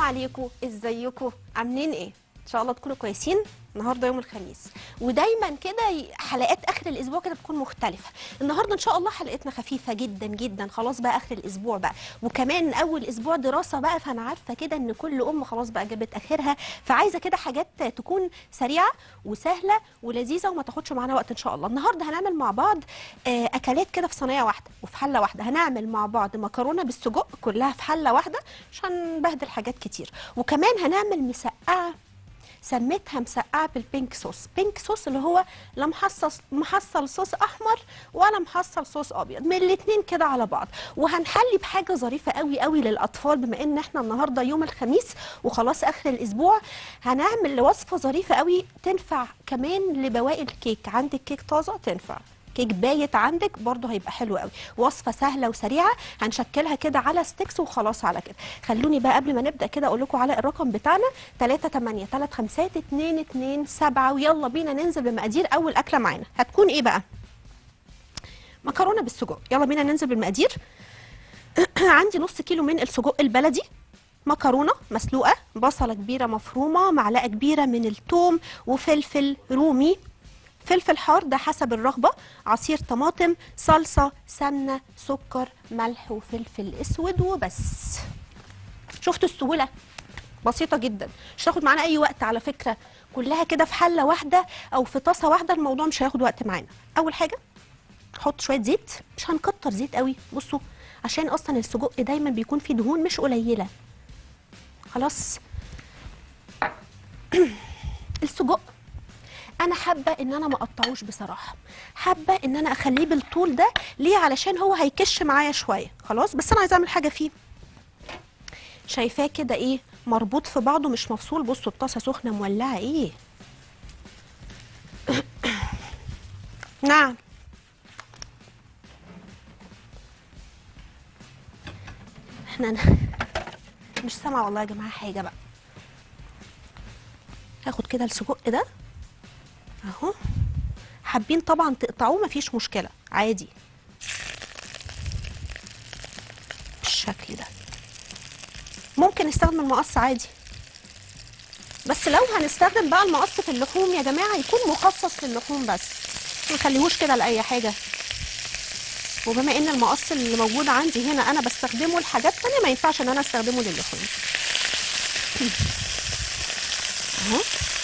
عليكم ازيكم عاملين ايه ان شاء الله تكونوا كويسين النهارده يوم الخميس ودايما كده ي- حلقات اخر الاسبوع كده بتكون مختلفه النهارده ان شاء الله حلقتنا خفيفه جدا جدا خلاص بقى اخر الاسبوع بقى وكمان اول اسبوع دراسه بقى فانا عارفه كده ان كل ام خلاص بقى جابت اخرها فعايزه كده حاجات تكون سريعه وسهله ولذيذه وما تاخدش معانا وقت ان شاء الله النهارده هنعمل مع بعض آه، اكلات كده في صينيه واحده وفي حله واحده هنعمل مع بعض مكرونه بالسجق كلها في حله واحده مش هنبهدل حاجات كتير وكمان هنعمل مسقعه سميتها مسقعه بالبينك صوص بينك صوص اللي هو لا محصل محصل صوص احمر ولا محصل صوص ابيض من الاتنين كده على بعض وهنحلي بحاجه ظريفه قوي قوي للاطفال بما ان احنا النهارده يوم الخميس وخلاص اخر الاسبوع هنعمل وصفه ظريفه قوي تنفع كمان لبواقي الكيك عندك كيك طازه تنفع كيك بايت عندك برضه هيبقى حلو قوي وصفه سهله وسريعه هنشكلها كده على ستيكس وخلاص على كده خلوني بقى قبل ما نبدا كده اقول لكم على الرقم بتاعنا 3 8 3 5 2 2 7 ويلا بينا ننزل بمقادير اول اكله معانا هتكون ايه بقى مكرونه بالسجق يلا بينا ننزل بالمقادير عندي نص كيلو من السجق البلدي مكرونه مسلوقه بصله كبيره مفرومه معلقه كبيره من الثوم وفلفل رومي فلفل حار ده حسب الرغبة عصير طماطم صلصة سمنة سكر ملح وفلفل اسود وبس شفتوا السهولة بسيطة جدا مش هتاخد معانا اي وقت على فكرة كلها كده في حلة واحدة او في طاسة واحدة الموضوع مش هياخد وقت معانا اول حاجة نحط شوية زيت مش هنكتر زيت قوي بصوا عشان اصلا السجق دايما بيكون فيه دهون مش قليلة خلاص السجق انا حابه ان انا ما اقطعوش بصراحه حابه ان انا اخليه بالطول ده ليه علشان هو هيكش معايا شويه خلاص بس انا عايزه اعمل حاجه فيه شايفاه كده ايه مربوط في بعضه مش مفصول بصوا الطاسه سخنه مولعه ايه نعم احنا ن- مش سامعه والله يا جماعه حاجه بقى هاخد كده السجق ده اهو حابين طبعا تقطعوه مفيش مشكله عادي بالشكل ده ممكن نستخدم المقص عادي بس لو هنستخدم بقى المقص في اللحوم يا جماعه يكون مخصص للحوم بس ما نخليهوش كده لاي حاجه وبما ان المقص اللي موجود عندي هنا انا بستخدمه لحاجات تانية ما ينفعش ان انا استخدمه للحوم اهو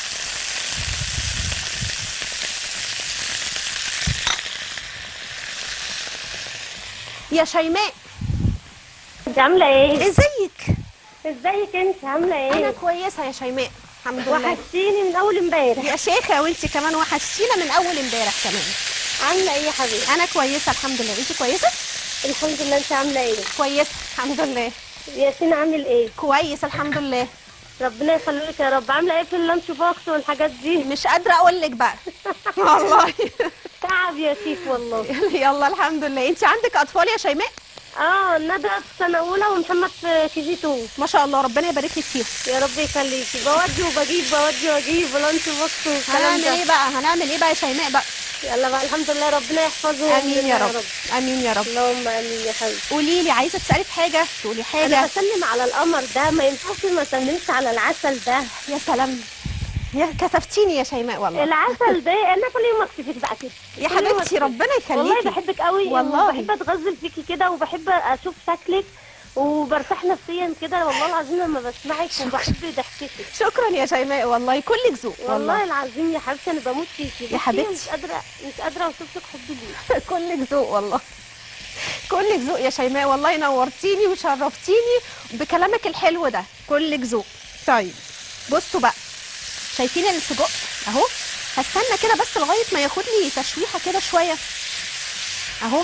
يا شيماء انت عامله ايه ازيك ازيك انت عامله انا ايه كويسه يا شيماء الحمد لله وحشتيني من اول امبارح يا شيخه وانت كمان وحشتينا من اول امبارح كمان عامله ايه يا حبيبي انا كويسه الحمد لله انت كويسه الحمد لله انت عامله ايه كويسه الحمد لله ياسين عامل ايه كويس الحمد لله ربنا يخليك يا رب عامله ايه في اللانش بوكس والحاجات دي مش قادره اقول لك بقى والله تعب يا شيف والله يلا الحمد لله انت عندك اطفال يا شيماء اه ندى في سنه اولى ومحمد في كي جي 2 ما شاء الله ربنا يبارك لك فيهم يا رب يخليكي بودي وبجيب بودي واجيب لانش بوكس والكلام هنعمل ده ايه بقى هنعمل ايه بقى يا شيماء بقى يلا بقى الحمد لله ربنا يحفظه امين يا رب امين يا رب اللهم امين يا حبيبي قولي لي عايزه تسالي في حاجه تقولي انا حاجه بسلم على القمر ده ما ينفعش ما اسلمش على العسل ده يا سلام يا كسفتيني يا شيماء والله العسل ده انا كل يوم اكتفك بقى كده يا كل يوم حبيبتي أكتفك. ربنا والله يخليكي بحبك قوي والله. وبحب اتغزل فيكي كده وبحب اشوف شكلك وبرتاح نفسيا كده والله العظيم لما بسمعك وبحب ضحكتك شكرا يا شيماء والله كلك ذوق والله والله العظيم يا حبيبتي انا بموت فيكي بصي حبيبتي. مش قادره مش قادره اوصف لك حبي ليك كلك ذوق والله كلك ذوق يا شيماء والله نورتيني وشرفتيني بكلامك الحلو ده كلك ذوق طيب بصوا بقى شايفين السجق اهو هستنى كده بس لغايه ما ياخد لي تشويحه كده شويه اهو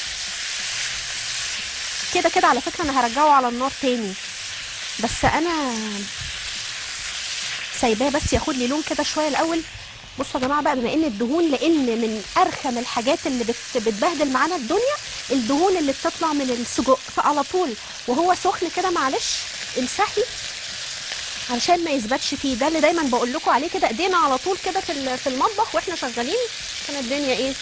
كده كده على فكره انا هرجعه على النار تاني بس انا سايباه بس ياخد لي لون كده شويه الاول بصوا يا جماعه بقى بما ان الدهون لان من ارخم الحاجات اللي بت بتبهدل معانا الدنيا الدهون اللي بتطلع من السجق فعلى طول وهو سخن كده معلش امسحي علشان ما يثبتش فيه ده اللي دايما بقول لكم عليه كده ايدينا على طول كده في ال- في المطبخ واحنا شغالين عشان الدنيا ايه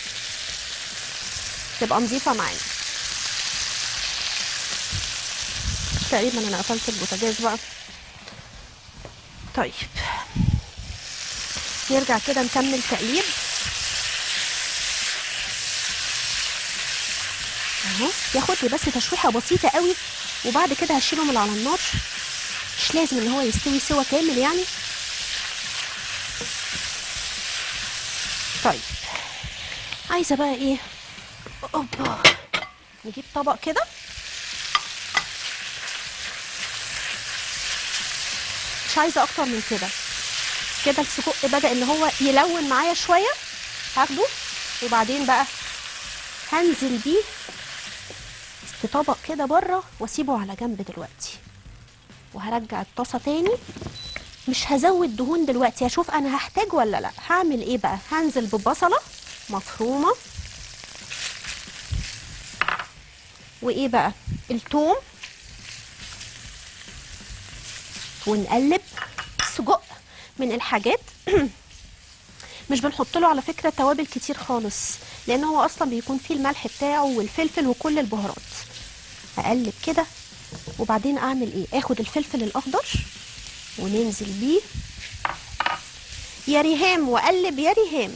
تبقى نظيفه معانا تقريبا انا قفلت البوتاجاز بقى طيب نرجع كده نكمل تقليب اهو ياخد لي بس تشويحه بسيطه قوي وبعد كده هشيله من على النار مش لازم ان هو يستوي سوا كامل يعني طيب عايزه بقى ايه اوبا نجيب طبق كده مش عايزه اكتر من كده كده السجق بدا ان هو يلون معايا شويه هاخده وبعدين بقى هنزل بيه في طبق كده بره واسيبه على جنب دلوقتي وهرجع الطاسه تاني مش هزود دهون دلوقتي هشوف انا هحتاج ولا لا هعمل ايه بقى هنزل ببصله مفرومه وايه بقى التوم ونقلب السجق من الحاجات مش بنحط له على فكره توابل كتير خالص لان هو اصلا بيكون فيه الملح بتاعه والفلفل وكل البهارات اقلب كده وبعدين اعمل ايه اخد الفلفل الاخضر وننزل بيه يا ريهام واقلب يا ريهام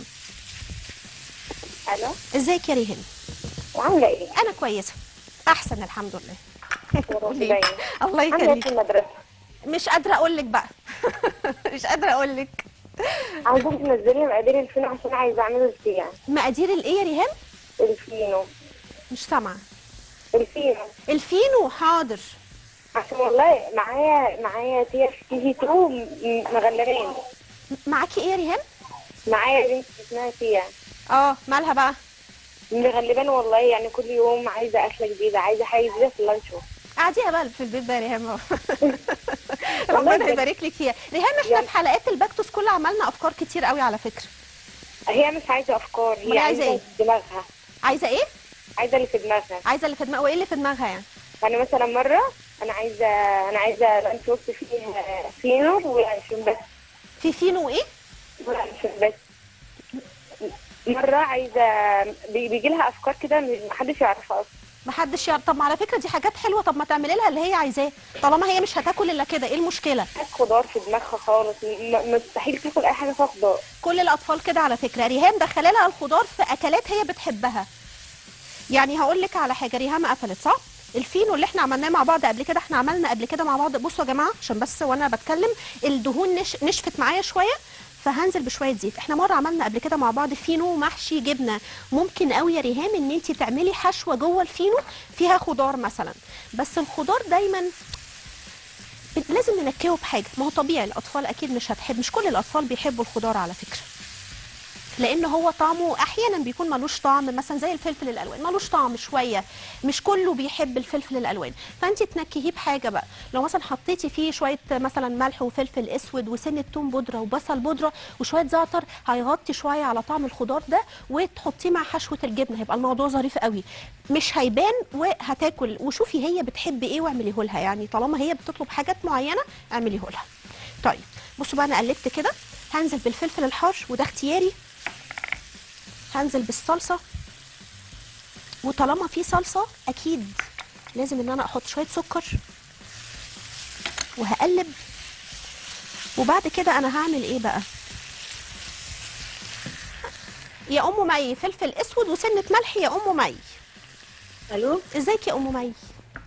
الو ازيك يا ريهام وعامله ايه؟ انا كويسه احسن الحمد لله قولي. باين. الله عامله ايه يخليك في المدرسه؟ مش قادره اقول لك بقى مش قادره اقول لك عايزاك تنزلي مقادير الفينو عشان عايزه اعمله الفيا مقادير الايه يا ريهام الفينو مش سامعه الفينو الفينو حاضر عشان والله معايا معايا تيا في كي جي 2 م- مغلبين معاكي ايه يا ريهام معايا بنت اسمها تيا اه مالها بقى مغلبان والله يعني كل يوم عايزه اكله جديده عايزه حاجه جديده في اللانش بوكس. قاعديها بقى في البيت بقى يا ريهام والله ربنا بجد. يبارك لك فيها ريهام احنا يعني- في حلقات الباكتوس كل عملنا افكار كتير قوي على فكره هي مش عايزه افكار أمال هي عايزة عايزه إيه؟ في دماغها عايزه ايه عايزه اللي في دماغها عايزه اللي في دماغها وايه اللي في دماغها يعني يعني مثلا مره انا عايزه انا عايزه لانش بوكس فيه فينو ولانشون بس في فينو وايه ولانشون بس مره عايزه بي- بيجي لها افكار كده محدش يعرفها اصلا محدش يعرف طب ما على فكره دي حاجات حلوه طب ما تعملي لها اللي هي عايزاه طالما هي مش هتاكل الا كده ايه المشكله مفيهاش خضار في دماغها خالص م- مستحيل تاكل اي حاجه فيها خضار كل الاطفال كده على فكره ريهام دخلي لها الخضار في اكلات هي بتحبها يعني هقول لك على حاجه ريهام قفلت صح الفينو اللي احنا عملناه مع بعض قبل كده احنا عملنا قبل كده مع بعض بصوا يا جماعه عشان بس وانا بتكلم الدهون نش... نشفت معايا شويه فهنزل بشويه زيت احنا مره عملنا قبل كده مع بعض فينو محشي جبنه ممكن قوي يا ريهام ان انت تعملي حشوه جوه الفينو فيها خضار مثلا بس الخضار دايما لازم ننكهه بحاجه ما هو طبيعي الاطفال اكيد مش هتحب مش كل الاطفال بيحبوا الخضار على فكره لان هو طعمه احيانا بيكون ملوش طعم مثلا زي الفلفل الالوان ملوش طعم شويه مش كله بيحب الفلفل الالوان فانت تنكهيه بحاجه بقى لو مثلا حطيتي فيه شويه مثلا ملح وفلفل اسود وسنه توم بودره وبصل بودره وشويه زعتر هيغطي شويه على طعم الخضار ده وتحطيه مع حشوه الجبنه هيبقى الموضوع ظريف قوي مش هيبان وهتاكل وشوفي هي بتحب ايه واعمليه لها يعني طالما هي بتطلب حاجات معينه اعمليه لها طيب بصوا بقى انا قلبت كده هنزل بالفلفل الحار وده اختياري هنزل بالصلصه وطالما في صلصه اكيد لازم ان انا احط شويه سكر وهقلب وبعد كده انا هعمل ايه بقى يا ام مي فلفل اسود وسنه ملح يا ام مي الو ازيك يا ام مي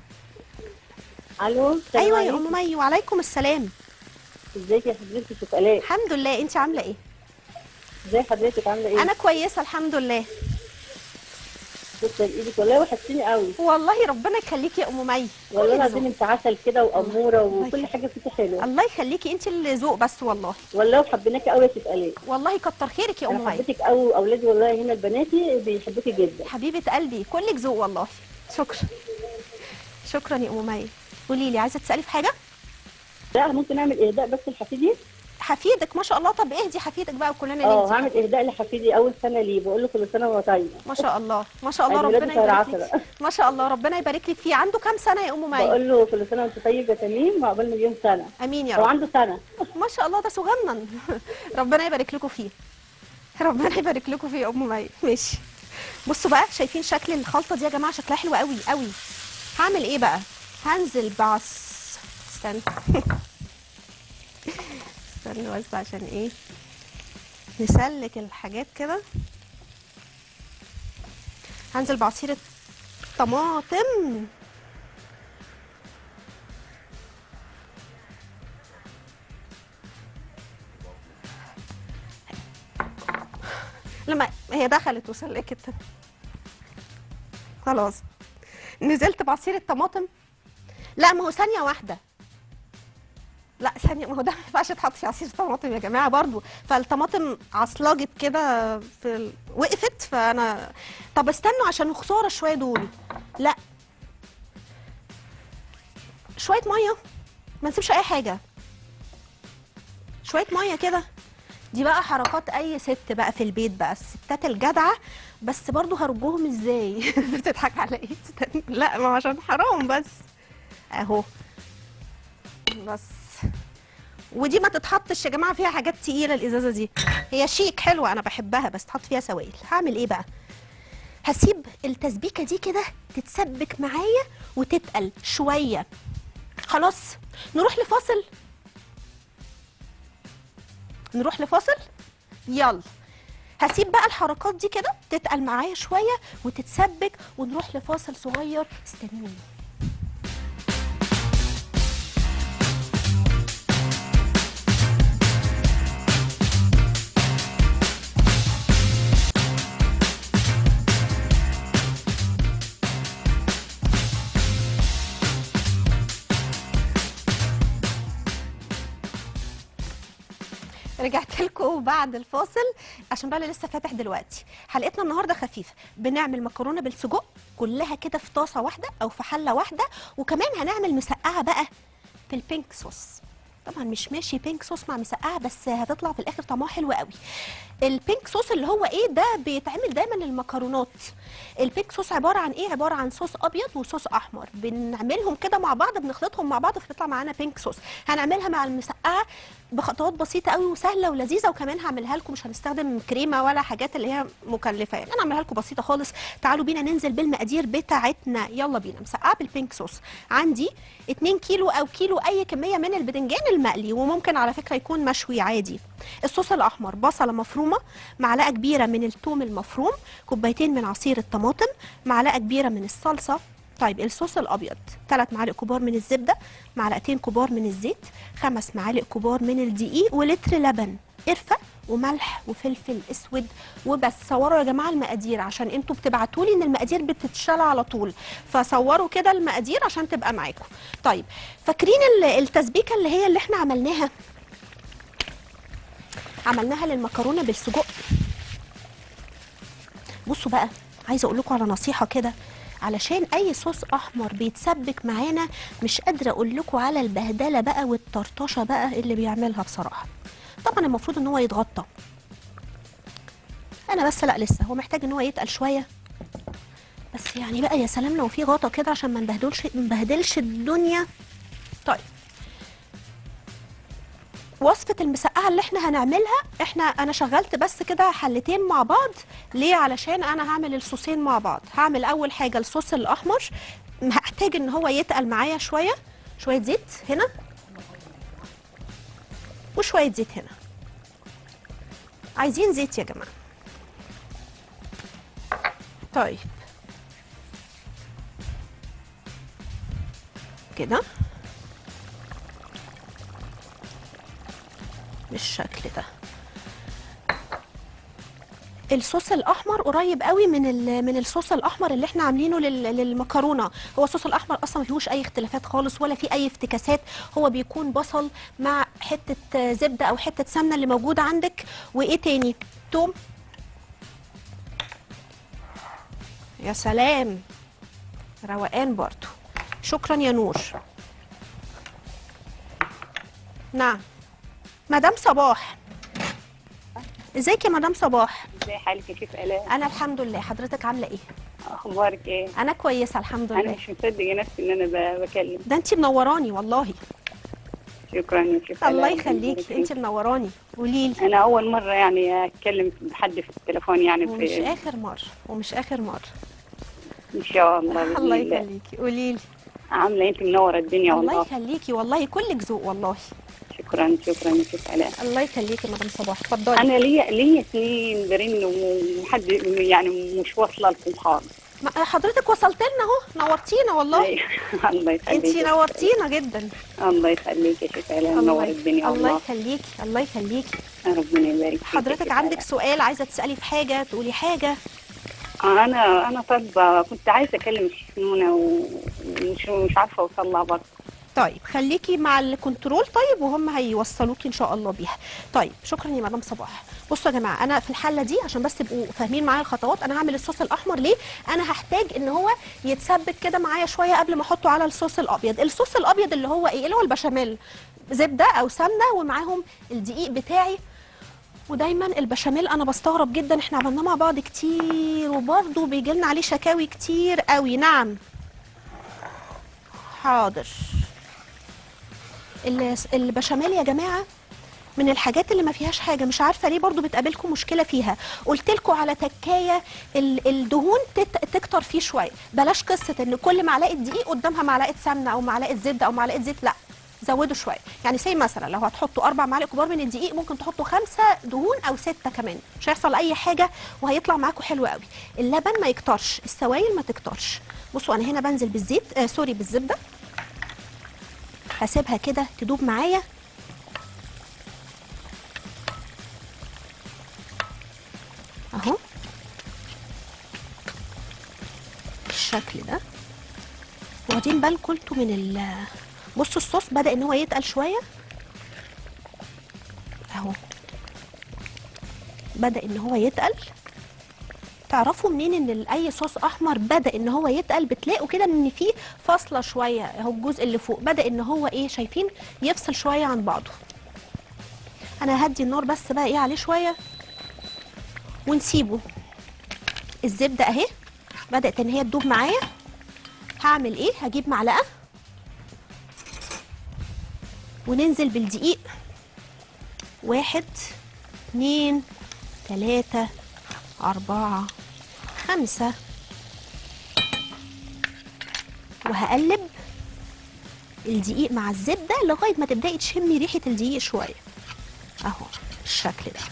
الو ايوه يا ام مي وعليكم السلام ازيك يا حضرتك شوكولاته الحمد لله انت عامله ايه ازي حضرتك عامله ايه انا كويسه الحمد لله تسلم ايدك والله وحشتيني قوي والله ربنا يخليكي يا ام مي والله كل العظيم ذوق. انت عسل كده واموره الله وكل حاجه فيكي حلوه الله يخليكي انت اللي ذوق بس والله والله وحبيناكي قوي يا ست الاء والله كتر خيرك يا ام انا مي حبيتك قوي واولادي والله هنا البناتي بيحبوكي جدا حبيبه قلبي كلك ذوق والله شكرا شكرا يا ام مي قولي لي عايزه تسالي في حاجه لا ممكن اعمل اهداء بس لحفيدي حفيدك ما شاء الله طب اهدي حفيدك بقى وكلنا اه نهدي هعمل اهداء لحفيدي اول سنه ليه بقول له كل سنه وهو طيب ما شاء الله ما شاء الله عيد ميلاده ربنا شهر يبارك عسل. لك ما شاء الله ربنا يبارك لك فيه عنده كام سنه يا ام مي بقول له كل سنه وانت طيب يا تميم وعقبال مليون سنه امين يا هو رب عنده سنه ما شاء الله ده صغنن ربنا يبارك لكم فيه ربنا يبارك لكم فيه يا ام مي ماشي بصوا بقى شايفين شكل الخلطه دي يا جماعه شكلها حلو قوي قوي هعمل ايه بقى هنزل بعص استنى استنى بس عشان ايه نسلك الحاجات كده هنزل بعصير الطماطم لما هي دخلت وسلكت خلاص نزلت بعصير الطماطم لا ما هو ثانية واحدة لا ثانية ما هو ده ما ينفعش يتحط في عصير طماطم يا جماعة برضو فالطماطم عصلجت كده في ال... وقفت فأنا طب استنوا عشان خسارة شوية دول لا شوية مية ما نسيبش أي حاجة شوية مية كده دي بقى حركات أي ست بقى في البيت بقى الستات الجدعة بس برضو هرجوهم ازاي بتضحك على ايه استنى. لا ما هو عشان حرام بس اهو بس ودي ما تتحطش يا جماعه فيها حاجات تقيله الازازه دي هي شيك حلوه انا بحبها بس تحط فيها سوائل هعمل ايه بقى هسيب التسبيكه دي كده تتسبك معايا وتتقل شويه خلاص نروح لفاصل نروح لفاصل يلا هسيب بقى الحركات دي كده تتقل معايا شويه وتتسبك ونروح لفاصل صغير استنوني رجعت لكم بعد الفاصل عشان بقى أنا لسه فاتح دلوقتي حلقتنا النهارده خفيفه بنعمل مكرونه بالسجق كلها كده في طاسه واحده او في حله واحده وكمان هنعمل مسقعه بقى في البينك صوص طبعا مش ماشي بينك صوص مع مسقعه بس هتطلع في الاخر طعمها حلو قوي البينك صوص اللي هو ايه ده بيتعمل دايما للمكرونات البينك صوص عباره عن ايه عباره عن صوص ابيض وصوص احمر بنعملهم كده مع بعض بنخلطهم مع بعض فبيطلع معانا بينك صوص هنعملها مع المسقعه بخطوات بسيطه قوي وسهله ولذيذه وكمان هعملها لكم مش هنستخدم كريمه ولا حاجات اللي هي مكلفه يعني انا هعملها لكم بسيطه خالص تعالوا بينا ننزل بالمقادير بتاعتنا يلا بينا مسقعه بالبينك صوص عندي 2 كيلو او كيلو اي كميه من البدنجان المقلي وممكن على فكره يكون مشوي عادي الصوص الاحمر بصله مفرومه معلقه كبيره من الثوم المفروم كوبايتين من عصير الطماطم معلقه كبيره من الصلصه طيب الصوص الابيض ثلاث معالق كبار من الزبده معلقتين كبار من الزيت خمس معالق كبار من الدقيق ولتر لبن قرفه وملح وفلفل اسود وبس صوروا يا جماعه المقادير عشان انتوا بتبعتوا لي ان المقادير بتتشال على طول فصوروا كده المقادير عشان تبقى معاكم طيب فاكرين ال- التسبيكه اللي هي اللي احنا عملناها عملناها للمكرونه بالسجق بصوا بقى عايزه اقول لكم على نصيحه كده علشان اي صوص احمر بيتسبك معانا مش قادره اقول لكم على البهدله بقى والطرطشه بقى اللي بيعملها بصراحه طبعا المفروض ان هو يتغطى انا بس لا لسه هو محتاج ان هو يتقل شويه بس يعني بقى يا سلام لو في غطا كده عشان ما نبهدلش ما نبهدلش الدنيا طيب وصفة المسقعة اللي احنا هنعملها احنا انا شغلت بس كده حلتين مع بعض ليه علشان انا هعمل الصوصين مع بعض هعمل اول حاجة الصوص الاحمر هحتاج ان هو يتقل معايا شوية شوية زيت هنا وشوية زيت هنا عايزين زيت يا جماعة طيب كده بالشكل ده الصوص الاحمر قريب قوي من ال- من الصوص الاحمر اللي احنا عاملينه لل- للمكرونه هو الصوص الاحمر اصلا ما فيهوش اي اختلافات خالص ولا في اي افتكاسات هو بيكون بصل مع حته زبده او حته سمنه اللي موجوده عندك وايه تاني توم يا سلام روقان برضو شكرا يا نور نعم مدام صباح ازيك يا مدام صباح ازي حالك يا شيف الاء انا الحمد لله حضرتك عامله ايه اخبارك ايه انا كويسه الحمد انا لله مش مصدقه نفسي ان انا ب- بكلم ده انت منوراني والله شكرا يا شيف الله آلاء. يخليكي انت منوراني قولي لي انا اول مره يعني اتكلم بحد في التليفون يعني ومش في اخر مره ومش اخر مره ان شاء الله بإذن الله الله. يخليكي قولي لي عامله انت منوره الدنيا الله والله يخليكي والله كلك ذوق والله شكرا شكرا يا شيخ علاء الله يخليكي يا مدام صباح اتفضلي انا ليا ليا سنين برن وحد يعني مش واصله لكم خالص ما- حضرتك وصلت لنا اهو نورتينا والله أيوة. الله يخليك انتي نورتينا جدا الله يخليك يا شيخ علاء منور الدنيا الله والله يخليكي الله يخليكي ربنا يبارك فيك يا حضرتك شيخ عندك علاء. سؤال عايزه تسالي في حاجه تقولي حاجه انا انا طالبه كنت عايزه اكلم الشيخ نونه ومش مش عارفه اوصل لها برضه طيب خليكي مع الكنترول طيب وهم هيوصلوكي ان شاء الله بيها طيب شكرا يا مدام صباح بصوا يا جماعه انا في الحله دي عشان بس تبقوا فاهمين معايا الخطوات انا هعمل الصوص الاحمر ليه انا هحتاج ان هو يتسبك كده معايا شويه قبل ما احطه على الصوص الابيض الصوص الابيض اللي هو ايه اللي هو البشاميل زبده او سمنه ومعاهم الدقيق بتاعي ودايما البشاميل انا بستغرب جدا احنا عملناه مع بعض كتير وبرضه بيجي لنا عليه شكاوي كتير قوي نعم حاضر ال- البشاميل يا جماعه من الحاجات اللي ما فيهاش حاجه مش عارفه ليه برضو بتقابلكم مشكله فيها قلت لكم على تكايه ال- الدهون تت- تكتر فيه شويه بلاش قصه ان كل معلقه دقيق قدامها معلقه سمنه او معلقه زبده او معلقه زيت لا زودوا شويه يعني زي مثلا لو هتحطوا اربع معالق كبار من الدقيق ممكن تحطوا خمسه دهون او سته كمان مش هيحصل اي حاجه وهيطلع معاكم حلو قوي اللبن ما يكترش السوائل ما تكترش بصوا انا هنا بنزل بالزيت آه سوري بالزبده هسيبها كده تدوب معايا اهو بالشكل ده واخدين بالكم انتوا من ال بصوا الصوص بدأ ان هو يتقل شويه اهو بدأ ان هو يتقل تعرفوا منين ان ال- اي صوص احمر بدا ان هو يتقل بتلاقوا كده ان فيه فاصله شويه اهو الجزء اللي فوق بدا ان هو ايه شايفين يفصل شويه عن بعضه انا هدي النار بس بقى ايه عليه شويه ونسيبه الزبده اهي بدات ان هي تدوب معايا هعمل ايه هجيب معلقه وننزل بالدقيق واحد اتنين تلاته أربعة خمسة وهقلب الدقيق مع الزبدة لغاية ما تبدأي تشمي ريحة الدقيق شوية أهو بالشكل ده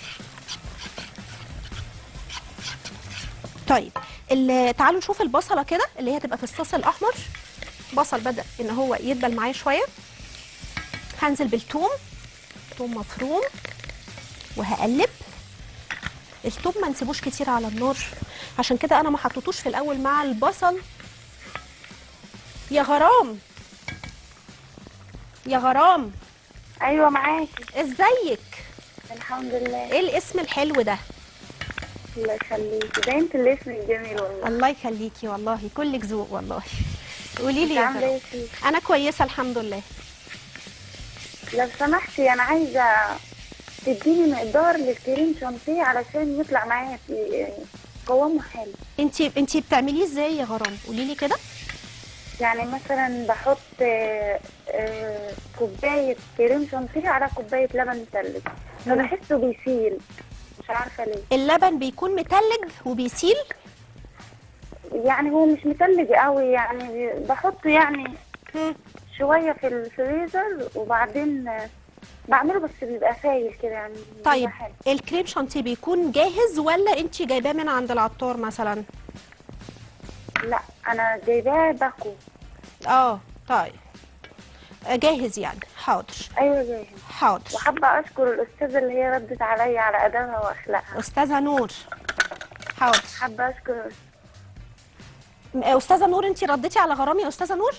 طيب ال- تعالوا نشوف البصلة كده اللي هي تبقى في الصوص الأحمر بصل بدأ إن هو يدبل معايا شوية هنزل بالثوم ثوم مفروم وهقلب الثوم ما نسيبوش كتير على النار عشان كده انا ما حطيتوش في الاول مع البصل يا غرام يا غرام ايوه معاكي ازيك الحمد لله ايه الاسم الحلو ده الله يخليكي ده انت اللي اسمك جميل والله الله يخليكي والله كلك ذوق والله قولي لي يا عامله غرام ايه فيك انا كويسه الحمد لله لو سمحتي انا عايزه تديني مقدار للكريم شانتيه علشان يطلع معايا في قوامه حلو انتي انتي بتعمليه ازاي يا غرام قولي لي كده يعني مثلا بحط آه، آه، كوبايه كريم شانتيه على كوبايه لبن مثلج فبحسه بيسيل مش عارفه ليه اللبن بيكون متلج وبيسيل يعني هو مش مثلج قوي يعني بحطه يعني مم. شويه في الفريزر وبعدين آه، بعمله بس بيبقى سايل كده يعني بيبقى طيب حلو. الكريم شانتيه بيكون جاهز ولا انتي جايباه من عند العطار مثلا لا انا جايباه باكو اه طيب آه، جاهز يعني حاضر ايوه جاهز حاضر وحابه اشكر الاستاذه اللي هي ردت عليا على ادبها واخلاقها استاذه نور حاضر حابه اشكر م- آه، استاذه نور انت رديتي على غرامي يا استاذه نور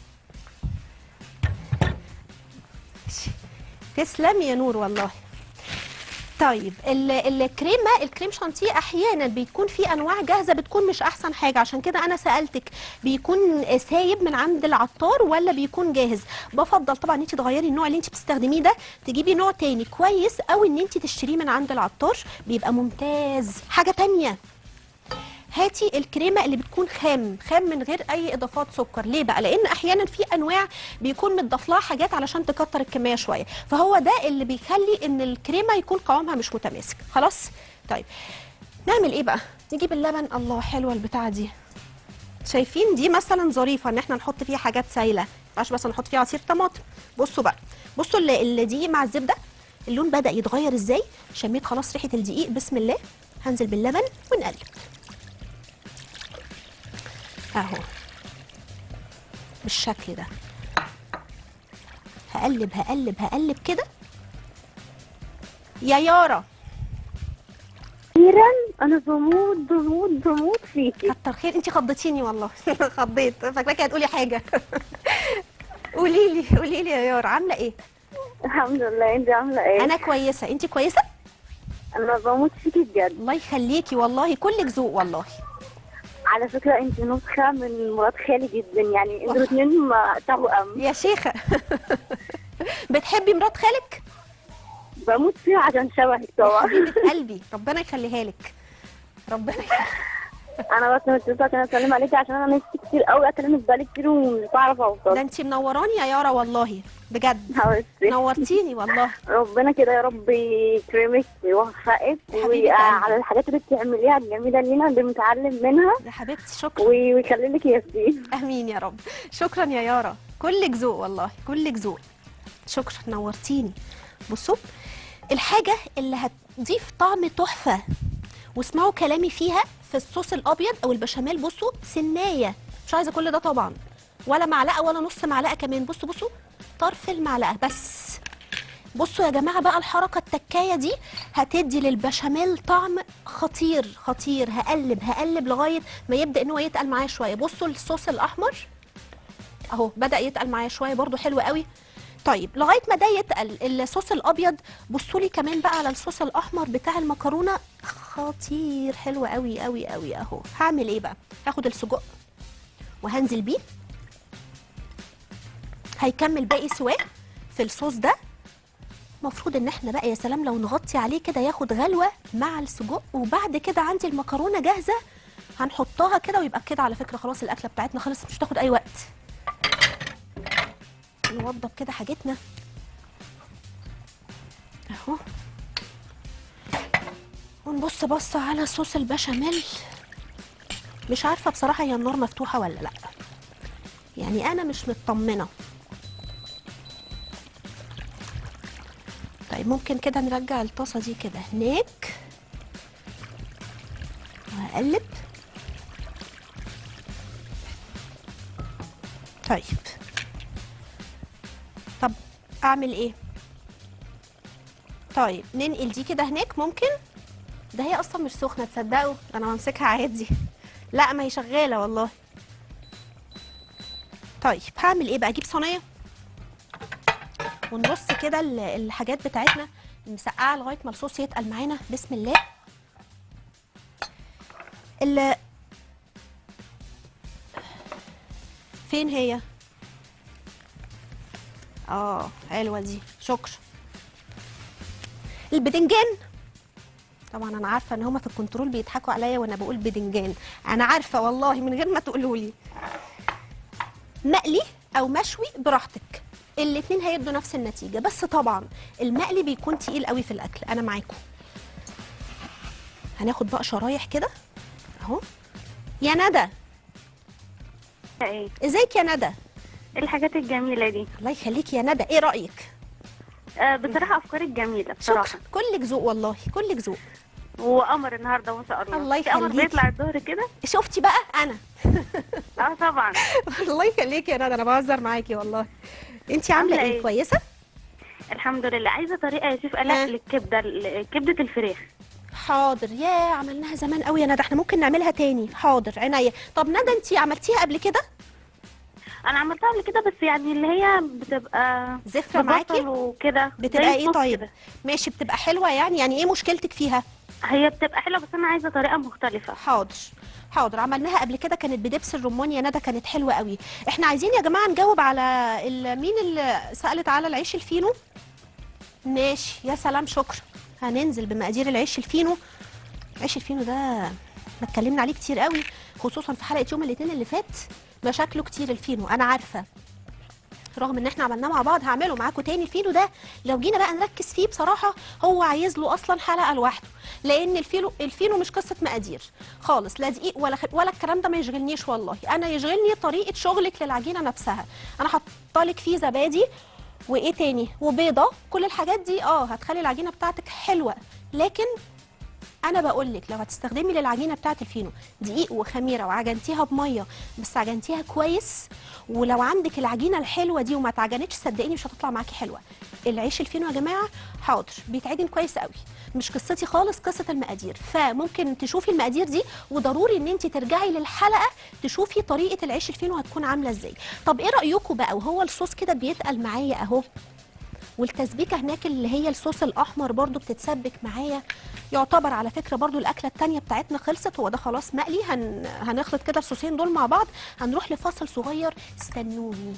تسلمي يا نور والله طيب ال- الكريمه الكريم شانتيه احيانا بيكون في انواع جاهزه بتكون مش احسن حاجه عشان كده انا سالتك بيكون سايب من عند العطار ولا بيكون جاهز بفضل طبعا انت تغيري النوع اللي انت بتستخدميه ده تجيبي نوع تاني كويس او ان انت تشتريه من عند العطار بيبقى ممتاز حاجه تانية هاتي الكريمه اللي بتكون خام خام من غير اي اضافات سكر ليه بقى لان احيانا في انواع بيكون متضاف لها حاجات علشان تكتر الكميه شويه فهو ده اللي بيخلي ان الكريمه يكون قوامها مش متماسك خلاص طيب نعمل ايه بقى نجيب اللبن الله حلوه البتاعه دي شايفين دي مثلا ظريفه ان احنا نحط فيها حاجات سايله ينفعش بس نحط فيه عصير طماطم بصوا بقى بصوا ال- الدقيق مع الزبده اللون بدا يتغير ازاي شميت خلاص ريحه الدقيق بسم الله هنزل باللبن ونقلب اهو بالشكل ده هقلب هقلب هقلب كده يا يارا اخيرا انا بموت بموت بموت فيكي كتر خير انت خضتيني والله خضيت فاكراكي هتقولي حاجه قولي لي قولي لي يا يارا عامله ايه الحمد لله انت عامله ايه انا كويسه انت كويسه انا بموت فيكي بجد الله يخليكي والله كلك ذوق والله على فكره انت نسخه من مرات خالي جدا يعني انتوا الاثنين توأم يا شيخه بتحبي مرات خالك بموت فيها عشان شبهك طبعا حبيبه قلبي ربنا يخليها لك ربنا يخليها انا بس متصله عشان اسلم عليكي عشان انا نفسي كتير قوي اكلمك بقالي كتير ومش بعرف ده اوصل انت منوراني يا يارا والله بجد حبيبتي نورتيني والله ربنا كده يا رب يكرمك ويوفقك حبيبة قلبي. وعلى الحاجات اللي بتعمليها الجميله لينا اللي بنتعلم منها يا حبيبتي شكرا وي- ويخلي لك ياسين امين يا رب شكرا يا يارا كلك ذوق والله كلك ذوق شكرا نورتيني بصوا الحاجه اللي هتضيف طعم تحفه واسمعوا كلامي فيها في الصوص الابيض او البشاميل بصوا سنايه مش عايزه كل ده طبعا ولا معلقه ولا نص معلقه كمان بصوا بصوا طرف المعلقه بس بصوا يا جماعه بقى الحركه التكايه دي هتدي للبشاميل طعم خطير خطير هقلب هقلب لغايه ما يبدا ان هو يتقل معايا شويه بصوا الصوص الاحمر اهو بدا يتقل معايا شويه برضو حلو قوي طيب لغايه ما ده يتقل الصوص الابيض بصوا لي كمان بقى على الصوص الاحمر بتاع المكرونه خطير حلو قوي قوي قوي اهو هعمل ايه بقى هاخد السجق وهنزل بيه هيكمل باقي سواه في الصوص ده المفروض ان احنا بقى يا سلام لو نغطي عليه كده ياخد غلوه مع السجق وبعد كده عندي المكرونه جاهزه هنحطها كده ويبقى كده على فكره خلاص الاكله بتاعتنا خلصت مش هتاخد اي وقت نوضب كده حاجتنا اهو ونبص بصه على صوص البشاميل مش عارفه بصراحه هي النار مفتوحه ولا لا يعني انا مش مطمنه طيب ممكن كده نرجع الطاسه دي كده هناك وهقلب طيب طب اعمل ايه طيب ننقل دي كده هناك ممكن ده هي اصلا مش سخنه تصدقوا انا همسكها عادي لا ما هي شغاله والله طيب هعمل ايه بقى اجيب صينيه ونرص كده ال- الحاجات بتاعتنا المسقعه لغايه ما الصوص يتقل معانا بسم الله ال فين هي اه حلوه دي شكرا البدنجان طبعا انا عارفه ان هما في الكنترول بيضحكوا عليا وانا بقول بدنجان انا عارفه والله من غير ما تقولوا لي مقلي او مشوي براحتك الاتنين هيدوا نفس النتيجه بس طبعا المقلي بيكون تقيل قوي في الاكل انا معاكم هناخد بقى شرايح كده اهو يا ندى ايه ازيك يا ندى الحاجات الجميله دي الله يخليك يا ندى ايه رايك آه بصراحه افكارك جميله بصراحه شكرا كلك ذوق والله كلك ذوق وقمر النهارده ما شاء الله الله في قمر يخليكي. بيطلع الظهر كده شفتي بقى انا اه طبعا الله يخليك يا ندى انا بهزر معاكي والله انت عامله عاملة ايه إيه؟ كويسه الحمد لله عايزه طريقه يا شيف آه. الاء للكبده ل- كبده الفراخ حاضر يا عملناها زمان قوي يا ندى احنا ممكن نعملها تاني حاضر عينيا طب ندى انت عملتيها قبل كده انا عملتها قبل كده بس يعني اللي هي بتبقى زفره ببصل معاكي وكده بتبقى زي ايه الصوص طيب كده. ماشي بتبقى حلوه يعني يعني ايه مشكلتك فيها هي بتبقى حلوه بس انا عايزه طريقه مختلفه حاضر حاضر عملناها قبل كده كانت بدبس الرمان يا ندى كانت حلوه قوي احنا عايزين يا جماعه نجاوب على ال- مين اللي سالت على العيش الفينو ماشي يا سلام شكرا هننزل بمقادير العيش الفينو عيش الفينو ده ما اتكلمنا عليه كتير قوي خصوصا في حلقه يوم الاثنين اللي فات مشاكله كتير الفينو انا عارفه رغم ان احنا عملناه مع بعض هعمله معاكم تاني الفينو ده لو جينا بقى نركز فيه بصراحه هو عايز له اصلا حلقه لوحده لان الفينو الفينو مش قصه مقادير خالص لا دقيق ولا خ... ولا الكلام ده ما يشغلنيش والله انا يشغلني طريقه شغلك للعجينه نفسها انا حاطه لك فيه زبادي وايه تاني وبيضه كل الحاجات دي اه هتخلي العجينه بتاعتك حلوه لكن انا بقول لك لو هتستخدمي للعجينه بتاعه الفينو دقيق وخميره وعجنتيها بميه بس عجنتيها كويس ولو عندك العجينه الحلوه دي وما اتعجنتش صدقيني مش هتطلع معاكي حلوه العيش الفينو يا جماعه حاضر بيتعجن كويس قوي مش قصتي خالص قصه المقادير فممكن تشوفي المقادير دي وضروري ان انت ترجعي للحلقه تشوفي طريقه العيش الفينو هتكون عامله ازاي طب ايه رايكم بقى وهو الصوص كده بيتقل معايا اهو والتسبيكه هناك اللي هي الصوص الاحمر برضو بتتسبك معايا يعتبر على فكره برضو الاكله التانية بتاعتنا خلصت هو ده خلاص مقلي هن... هنخلط كده الصوصين دول مع بعض هنروح لفاصل صغير استنوني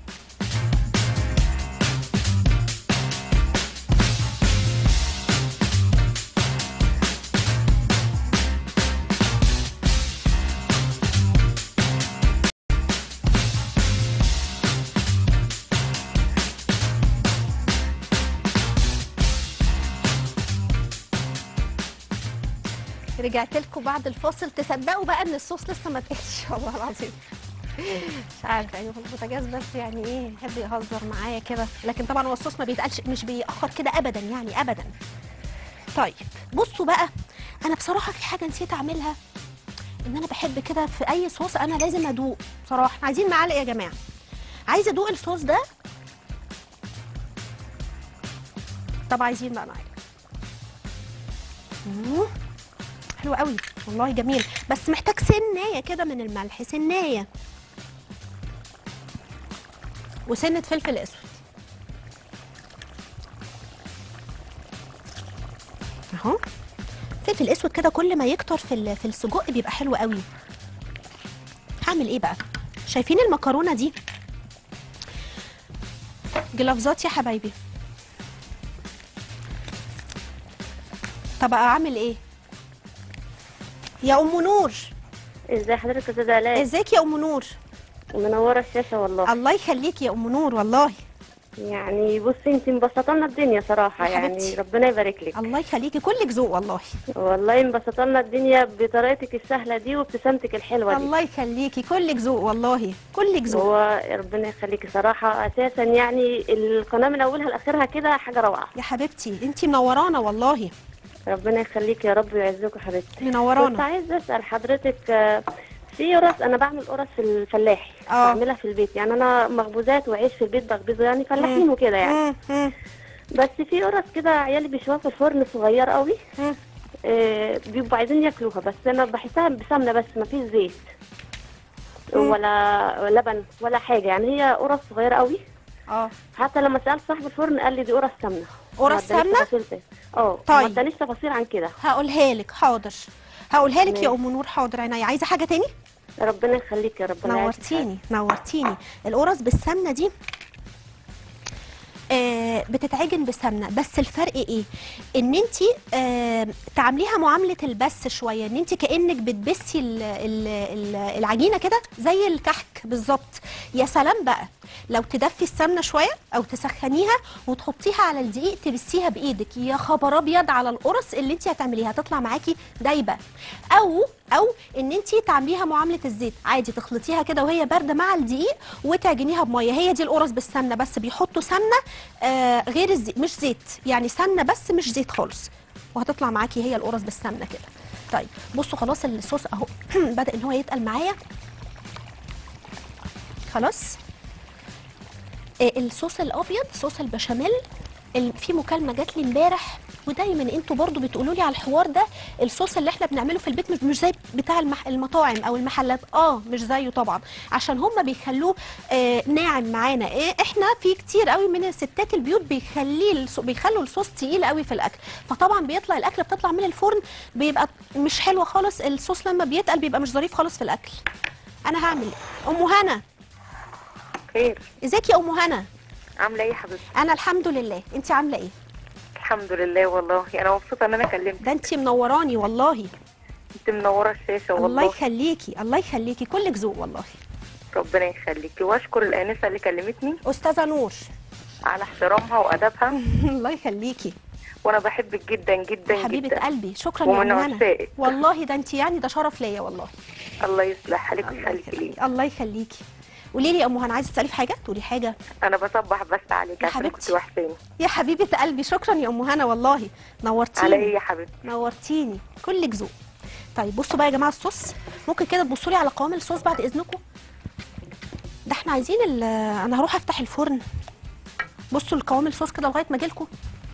رجعت لكم بعد الفاصل تصدقوا بقى ان الصوص لسه ما اتقلش والله العظيم مش عارفه ايوه في البوتاجاز بس يعني ايه يحب يهزر معايا كده لكن طبعا هو الصوص ما بيتقلش مش بيأخر كده ابدا يعني ابدا طيب بصوا بقى انا بصراحه في حاجه نسيت اعملها ان انا بحب كده في اي صوص انا لازم ادوق بصراحه عايزين معلقه يا جماعه عايزه ادوق الصوص ده طب عايزين بقى معلقه مم. حلو قوي والله جميل بس محتاج سنايه كده من الملح سنايه وسنه فلفل اسود اهو فلفل اسود كده كل ما يكتر في ال- في السجق بيبقى حلو قوي هعمل ايه بقى شايفين المكرونه دي جلافزات يا حبايبي طب اعمل ايه يا ام نور ازي حضرتك يا استاذه الاء ازيك يا ام نور منوره الشاشه والله الله يخليك يا ام نور والله يعني بصي انت مبسطه لنا الدنيا صراحه يا يعني حبيبتي. ربنا يبارك لك الله يخليكي كلك ذوق والله والله مبسطه لنا الدنيا بطريقتك السهله دي وابتسامتك الحلوه دي الله يخليكي كلك ذوق والله كلك ذوق هو ربنا يخليكي صراحه اساسا يعني القناه من اولها لاخرها كده حاجه روعه يا حبيبتي انتي منورانا والله ربنا يخليك يا رب ويعزك يا حبيبتي كنت منورانا عايزه اسال حضرتك آه، في قرص انا بعمل قرص في الفلاحي اه. بعملها في البيت يعني انا مخبوزات وعيش في البيت بخبزه يعني فلاحين وكده يعني مم، مم، بس في قرص كده عيالي بيشوها في الفرن صغير قوي مم. آه، بيبقوا عايزين ياكلوها بس انا بحسها بسمنه بس ما فيش زيت مم. ولا لبن ولا حاجه يعني هي قرص صغيره قوي اه حتى لما سالت صاحب الفرن قال لي دي قرص سمنه قرص ما ادانيش سمنة؟ تفاصيل تاني. اه طيب. ما ادانيش تفاصيل عن كده هقولها لك حاضر هقولها لك يا ماشي. ام نور حاضر عينيا عايزه حاجه تاني ربنا يخليك يا رب نورتيني نورتيني القرص بالسمنه دي آه بتتعجن بسمنه بس الفرق ايه ان انت آه تعامليها معامله البس شويه ان انت كانك بتبسي ال- ال- ال- العجينه كده زي الكحك بالظبط يا سلام بقى لو تدفي السمنه شويه او تسخنيها وتحطيها على الدقيق تبسيها بايدك يا خبر ابيض على القرص اللي انت هتعمليها هتطلع معاكي دايبه او او ان انت تعمليها معامله الزيت عادي تخلطيها كده وهي بارده مع الدقيق وتعجنيها بميه هي دي القرص بالسمنه بس بيحطوا سمنه آه غير الزيت مش زيت يعني سمنه بس مش زيت خالص وهتطلع معاكي هي القرص بالسمنه كده طيب بصوا خلاص الصوص اهو بدا ان هو يتقل معايا خلاص آه، الصوص الابيض صوص البشاميل ال- في مكالمه جات لي امبارح ودايما انتوا برضو بتقولوا لي على الحوار ده الصوص اللي احنا بنعمله في البيت مش مش زي بتاع المح المطاعم او المحلات اه مش زيه طبعا عشان هم بيخلوه آه ناعم معانا إيه احنا في كتير قوي من الستات البيوت بيخليه الص- بيخلوا الصوص تقيل قوي في الاكل فطبعا بيطلع الاكله بتطلع من الفرن بيبقى مش حلوه خالص الصوص لما بيتقل بيبقى مش ظريف خالص في الاكل انا هعمل ام هنا خير ازيك يا ام هنا عامله ايه يا حبيبتي انا الحمد لله انت عامله ايه الحمد لله والله انا مبسوطه ان انا كلمتك ده انت منوراني والله انت منوره الشاشه الله والله يخليكي الله يخليكي كلك ذوق والله ربنا يخليكي واشكر الانسه اللي كلمتني استاذه نور على احترامها وادبها الله يخليكي وانا بحبك جدا جدا حبيبه جدا قلبي شكرا يا ومن ام هنا عشاقك. والله ده انت يعني ده شرف ليا والله الله يصلح حالك الله ويخليكي لي يخليكي الله يخليكي قولي لي يا ام هنا عايزه تسالي في حاجه تقولي حاجه انا بصبح بس عليك يا عشان حبيبتي. كنت وحشاني يا حبيبه قلبي شكرا يا ام هنا والله نورتيني على ايه يا حبيبتي نورتيني كلك ذوق طيب بصوا بقى يا جماعه الصوص ممكن كده تبصوا لي على قوام الصوص بعد اذنكم ده احنا عايزين ال- انا هروح افتح الفرن بصوا القوام الصوص كده لغايه ما اجيلكم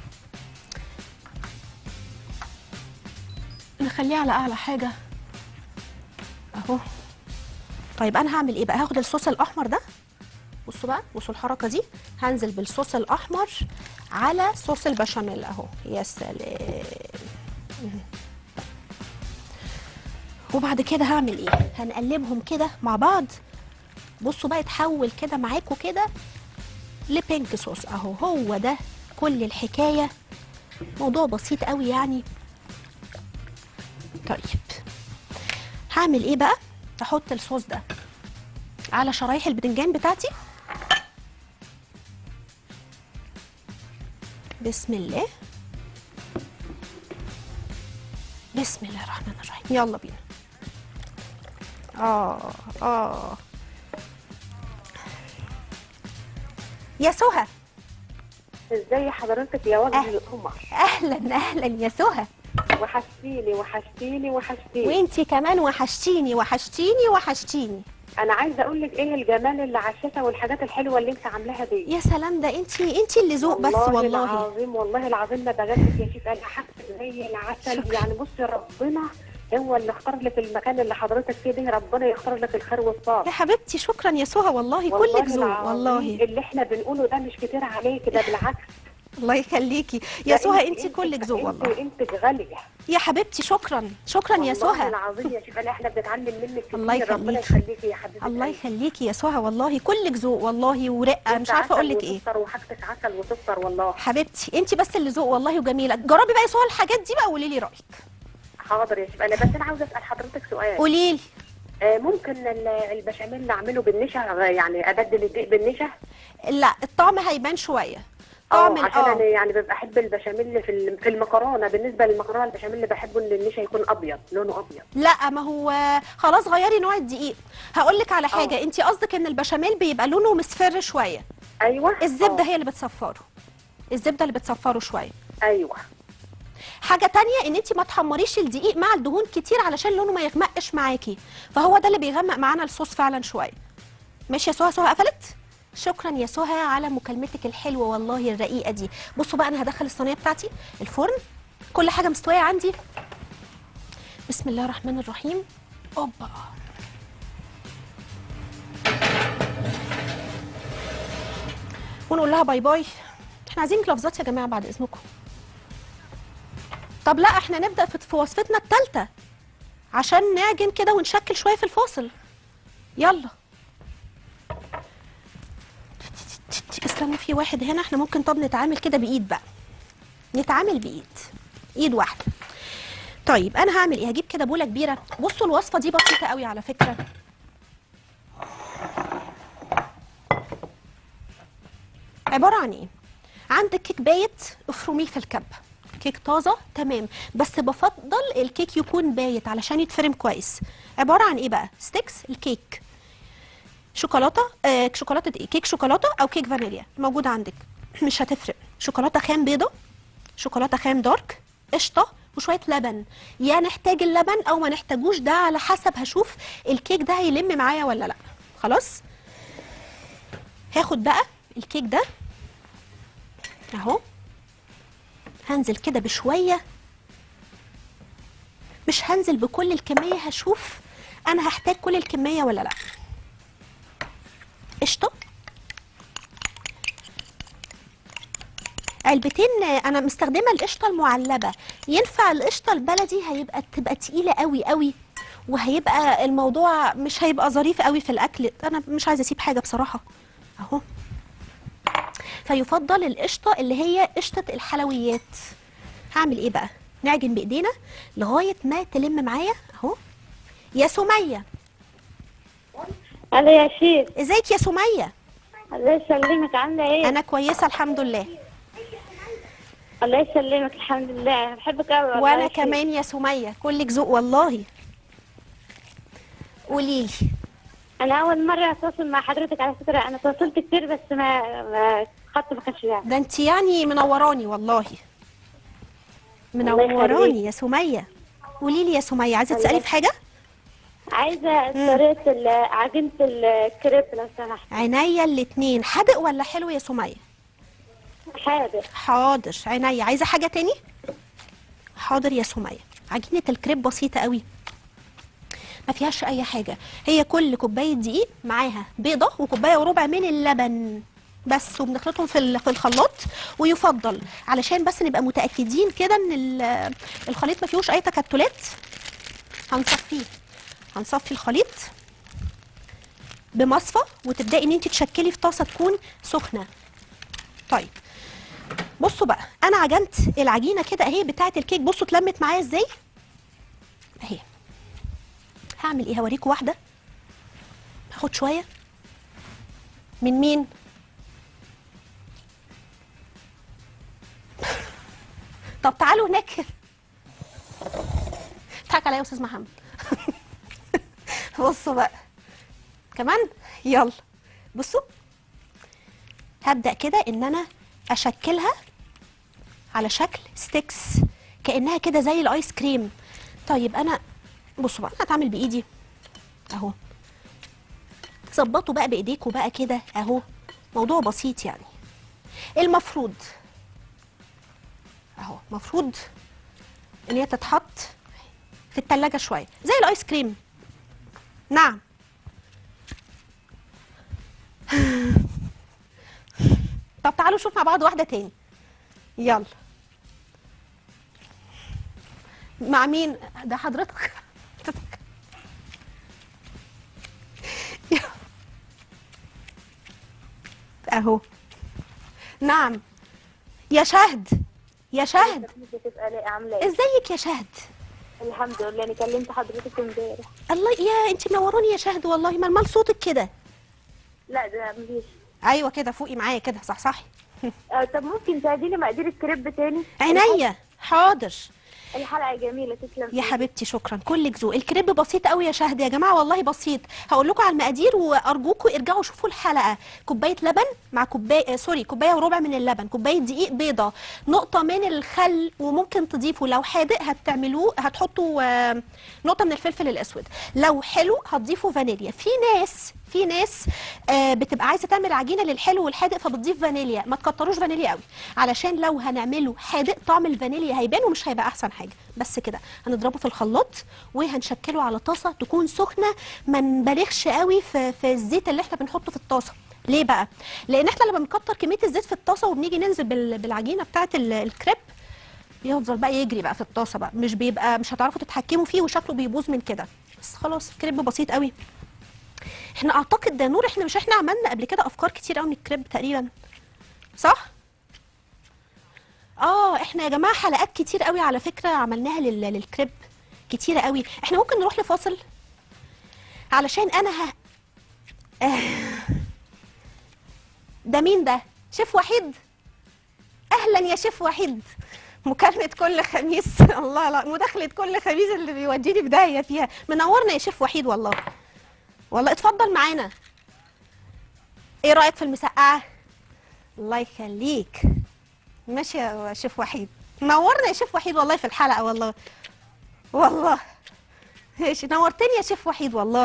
نخليه على اعلى حاجه اهو طيب انا هعمل ايه بقى هاخد الصوص الاحمر ده بصوا بقى بصوا الحركه دي هنزل بالصوص الاحمر على صوص البشاميل اهو يا سلام وبعد كده هعمل ايه هنقلبهم كده مع بعض بصوا بقى يتحول كده معاكم كده لبينك صوص اهو هو ده كل الحكايه موضوع بسيط قوي يعني طيب هعمل ايه بقى هحط الصوص ده على شرايح البتنجان بتاعتي بسم الله بسم الله الرحمن الرحيم يلا بينا اه اه يا سهى ازاي حضرتك يا وجه أهلا. القمر اهلا اهلا يا سهى وحشتيني وحشتيني وحشتيني وانتي كمان وحشتيني وحشتيني وحشتيني انا عايزه اقول لك ايه الجمال اللي على الشاشه والحاجات الحلوه اللي انت عاملاها دي يا سلام ده انتي انتي اللي ذوق بس والله العظيم والله العظيم ما بجدك يا شيخ انا حاسه زي العسل شكرا. يعني بصي ربنا هو اللي اختار لك المكان اللي حضرتك فيه ده ربنا يختار لك الخير والصالح يا حبيبتي شكرا يا سهى والله والله كلك ذوق العظيم والله اللي احنا بنقوله ده مش كتير عليك ده بالعكس الله يخليكي يا ده سهى انت- انتي كلك ذوق انت- والله انت غاليه يا حبيبتي شكرا شكرا يا والله سهى العظيم يا شيخ انا احنا بنتعلم منك كتير الله ربنا يخليكي. يخليكي يا حبيبتي الله قلبي. يخليكي يا سهى والله كلك ذوق والله ورقه مش انت عارفه اقول عسل لك ايه وسكر وحاجتك عسل وسكر والله حبيبتي انت بس اللي ذوق والله وجميله جربي بقى يا سهى الحاجات دي بقى وقولي لي رايك حاضر يا شيخ انا بس انا عاوزه اسال حضرتك سؤال قولي لي آه ممكن ال- البشاميل اعمله بالنشا يعني ابدل الدقيق بالنشا لا الطعم هيبان شويه اه طعم ال- عشان انا اه يعني ببقى احب البشاميل في الم- في المكرونه بالنسبه للمكرونه البشاميل اللي بحبه ان النشا يكون ابيض لونه ابيض لا ما هو خلاص غيري نوع الدقيق هقول لك على حاجه اه. انت قصدك ان البشاميل بيبقى لونه مصفر شويه ايوه الزبده اه. هي اللي بتصفره الزبده اللي بتصفره شويه ايوه حاجه تانية ان انت ما تحمريش الدقيق مع الدهون كتير علشان لونه ما يغمقش معاكي فهو ده اللي بيغمق معانا الصوص فعلا شويه ماشي يا سهى سهى قفلت شكرا يا سهى على مكالمتك الحلوه والله الرقيقه دي بصوا بقى انا هدخل الصينيه بتاعتي الفرن كل حاجه مستويه عندي بسم الله الرحمن الرحيم اوبا ونقول لها باي باي احنا عايزين جلافزات يا جماعه بعد اذنكم طب لا احنا نبدا في في وصفتنا الثالثه عشان نعجن كده ونشكل شويه في الفاصل يلا استنوا في واحد هنا احنا ممكن طب نتعامل كده بايد بقى نتعامل بايد ايد واحده طيب انا هعمل ايه هجيب كده بوله كبيره بصوا الوصفه دي بسيطه قوي على فكره عباره عن ايه عندك كيك بايت افرميه في الكبه كيك طازه تمام بس بفضل الكيك يكون بايت علشان يتفرم كويس عباره عن ايه بقى ستيكس الكيك شوكولاته آه شوكولاته ايه كيك شوكولاته او كيك فانيليا موجود عندك مش هتفرق شوكولاته خام بيضه شوكولاته خام دارك قشطه وشويه لبن يا نحتاج اللبن او ما نحتاجوش ده على حسب هشوف الكيك ده هيلم معايا ولا لا خلاص هاخد بقى الكيك ده اهو هنزل كده بشويه مش هنزل بكل الكميه هشوف انا هحتاج كل الكميه ولا لا قشطه علبتين انا مستخدمه القشطه المعلبه ينفع القشطه البلدي هيبقى تبقى تقيله قوي قوي وهيبقى الموضوع مش هيبقى ظريف قوي في الاكل انا مش عايزه اسيب حاجه بصراحه اهو فيفضل القشطه اللي هي قشطه الحلويات هعمل ايه بقى نعجن بايدينا لغايه ما تلم معايا اهو يا سميه الو يا شيخ ازيك يا سميه الله يسلمك عامله ايه انا كويسه الحمد لله الله يسلمك الحمد لله انا بحبك قوي والله وانا يا شيخ. كمان يا سميه كلك ذوق والله قولي لي انا اول مره اتواصل مع حضرتك على فكره انا تواصلت كتير بس ما ما الخط ما كانش يعني ده انت يعني منوراني والله منوراني يا سميه قولي لي يا سميه عايزه تسالي في حاجه عايزه طريقه ال- عجينه الكريب لو سمحت عينيا الاتنين حادق ولا حلو يا سميه حاضر حاضر عينيا عايزه حاجه تاني حاضر يا سميه عجينه الكريب بسيطه قوي ما فيهاش اي حاجه هي كل كوبايه دقيق معاها بيضه وكوبايه وربع من اللبن بس وبنخلطهم في ال- في الخلاط ويفضل علشان بس نبقى متاكدين كده ان ال- الخليط ما فيهوش اي تكتلات هنصفيه هنصفي الخليط بمصفى وتبداي ان انت تشكلي في طاسه تكون سخنه طيب بصوا بقى انا عجنت العجينه كده اهي بتاعه الكيك بصوا اتلمت معايا ازاي اهي هعمل ايه هوريكم واحده هاخد شويه من مين طب تعالوا هناك اضحك عليا يا استاذ محمد بصوا بقى كمان يلا بصوا هبدأ كده ان انا اشكلها على شكل ستيكس كانها كده زي الايس كريم طيب انا بصوا بقى انا هتعمل بايدي اهو ظبطوا بقى بايديكوا بقى كده اهو موضوع بسيط يعني المفروض اهو مفروض ان هي تتحط في التلاجة شويه زي الايس كريم نعم طب تعالوا نشوف مع بعض واحدة تاني يلا مع مين ده حضرتك يلا. اهو نعم يا شهد يا شهد تسالي عامله ايه ازيك يا شهد الحمد لله انا كلمت حضرتك امبارح الله يا انت منوراني يا شهد والله ما مال صوتك كده لا ده مفيش ايوه كده فوقي معايا كده صح صحي آه طب ممكن تعديلي مقادير الكريب تاني عينيا حاضر الحلقه جميله تسلم يا حبيبتي شكرا كلك ذوق الكريب بسيط قوي يا شهد يا جماعه والله بسيط هقول لكم على المقادير وارجوكم ارجعوا شوفوا الحلقه كوبايه لبن مع كوبايه آه، سوري كوبايه وربع من اللبن كوبايه دقيق بيضه نقطه من الخل وممكن تضيفوا لو حادق هتعملوه هتحطوا آه، نقطه من الفلفل الاسود لو حلو هتضيفوا فانيليا في ناس في ناس آه، بتبقى عايزه تعمل عجينه للحلو والحادق فبتضيف فانيليا ما تكتروش فانيليا قوي علشان لو هنعمله حادق طعم الفانيليا هيبان ومش هيبقى احسن حاجه بس كده هنضربه في الخلاط وهنشكله على طاسه تكون سخنه ما نبالغش قوي في في الزيت اللي احنا بنحطه في الطاسه ليه بقى لان احنا لما بنكتر كميه الزيت في الطاسه وبنيجي ننزل بال- بالعجينه بتاعه ال- الكريب يفضل بقى يجري بقى في الطاسه بقى مش بيبقى مش هتعرفوا تتحكموا فيه وشكله بيبوظ من كده بس خلاص الكريب بسيط قوي احنا اعتقد ده نور احنا مش احنا عملنا قبل كده افكار كتير قوي من الكريب تقريبا صح اه احنا يا جماعه حلقات كتير قوي على فكره عملناها لل... للكريب كتيره قوي احنا ممكن نروح لفاصل علشان انا ه... آه. ده مين ده شيف وحيد اهلا يا شيف وحيد مكالمة كل خميس الله لا مداخلة كل خميس اللي بيوديني بداية فيها منورنا يا شيف وحيد والله والله اتفضل معانا ايه رأيك في المسقعة الله يخليك ماشي يا شيف وحيد نورنا يا شيف وحيد والله في الحلقة والله والله ماشي نورتني يا شيف وحيد والله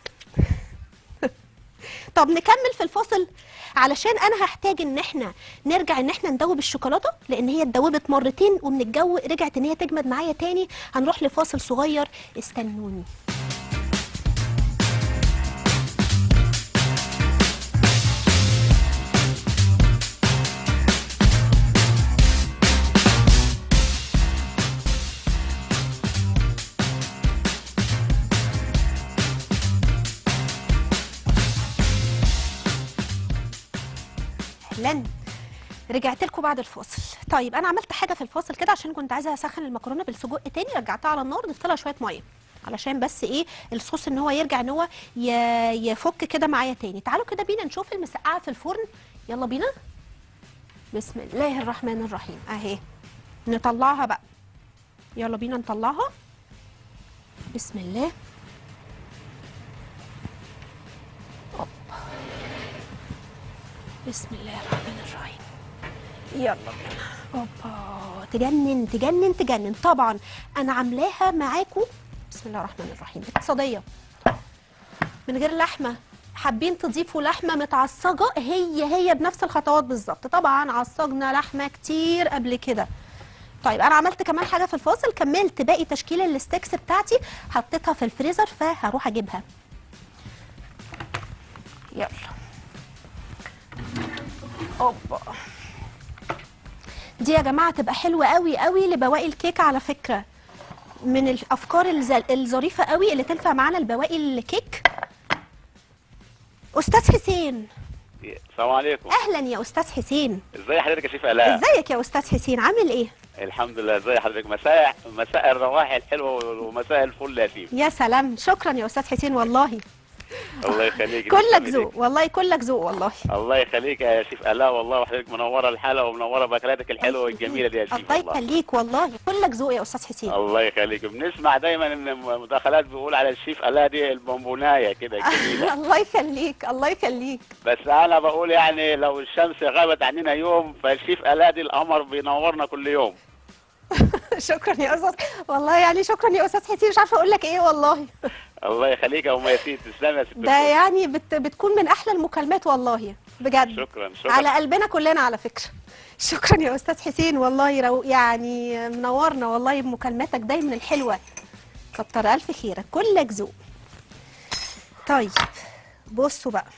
طب نكمل في الفاصل علشان انا هحتاج ان احنا نرجع ان احنا ندوب الشوكولاته لان هي اتدوبت مرتين ومن الجو رجعت ان هي تجمد معايا تاني هنروح لفاصل صغير استنوني اهلا رجعت لكم بعد الفاصل طيب انا عملت حاجه في الفاصل كده عشان كنت عايزه اسخن المكرونه بالسجق تاني رجعتها على النار ضفت لها شويه ميه علشان بس ايه الصوص ان هو يرجع ان هو ي- يفك كده معايا تاني تعالوا كده بينا نشوف المسقعه في الفرن يلا بينا بسم الله الرحمن الرحيم اهي نطلعها بقى يلا بينا نطلعها بسم الله أوب. بسم الله الرحمن الرحيم يلا بينا اوبا تجنن تجنن تجنن طبعا انا عاملاها معاكم بسم الله الرحمن الرحيم اقتصاديه من غير لحمه حابين تضيفوا لحمه متعصجه هي هي بنفس الخطوات بالظبط طبعا عصجنا لحمه كتير قبل كده طيب انا عملت كمان حاجه في الفاصل كملت باقي تشكيل الستيكس بتاعتي حطيتها في الفريزر فهروح اجيبها يلا اوبا دي يا جماعه تبقى حلوه قوي قوي لبواقي الكيك على فكره من الافكار الز- الظريفه قوي اللي تنفع معانا لبواقي الكيك استاذ حسين السلام عليكم اهلا يا استاذ حسين ازي حضرتك يا شيف الاء ازيك يا استاذ حسين عامل ايه الحمد لله ازي حضرتك مساء مساء الروائح الحلوه ومساء الفل يا شيف يا سلام شكرا يا استاذ حسين والله الله يخليك كلك تسلمي ذوق والله كلك ذوق والله ليك. الله يخليك يا شيف الاء والله وحضرتك منوره الحلقه ومنوره باكلاتك الحلوه والجميله دي يا شيف الله والله يخليك والله كلك ذوق يا استاذ حسين الله يخليك بنسمع دايما ان مداخلات بيقول على الشيف الاء دي البونبونايه كده جميله الله يخليك الله يخليك بس انا بقول يعني لو الشمس غابت عننا يوم فالشيف الاء دي القمر بينورنا كل يوم شكرا يا استاذ والله يعني شكرا يا استاذ حسين مش عارفه اقول لك ايه والله الله يخليك يا ام ياسين تسلمي يا ست ده الكل. يعني بت بتكون من احلى المكالمات والله بجد شكرا شكرا على قلبنا كلنا على فكره شكرا يا استاذ حسين والله رو يعني منورنا والله بمكالماتك دايما الحلوه كتر الف خيرك كلك ذوق طيب بصوا بقى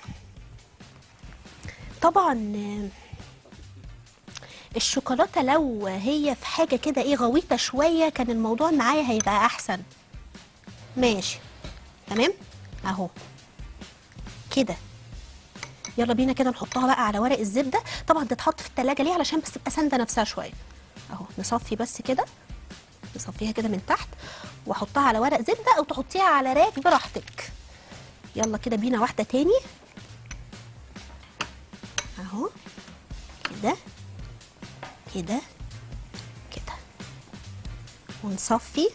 طبعا آه، الشوكولاته لو هي في حاجه كده ايه غويطه شويه كان الموضوع معايا هيبقى احسن ماشي تمام اهو كده يلا بينا كده نحطها بقى على ورق الزبده طبعا تتحط في التلاجة ليه علشان بس تبقى سانده نفسها شويه اهو نصفي بس كده نصفيها كده من تحت واحطها على ورق زبده او تحطيها على راك براحتك يلا كده بينا واحده تاني اهو كده كده كده ونصفي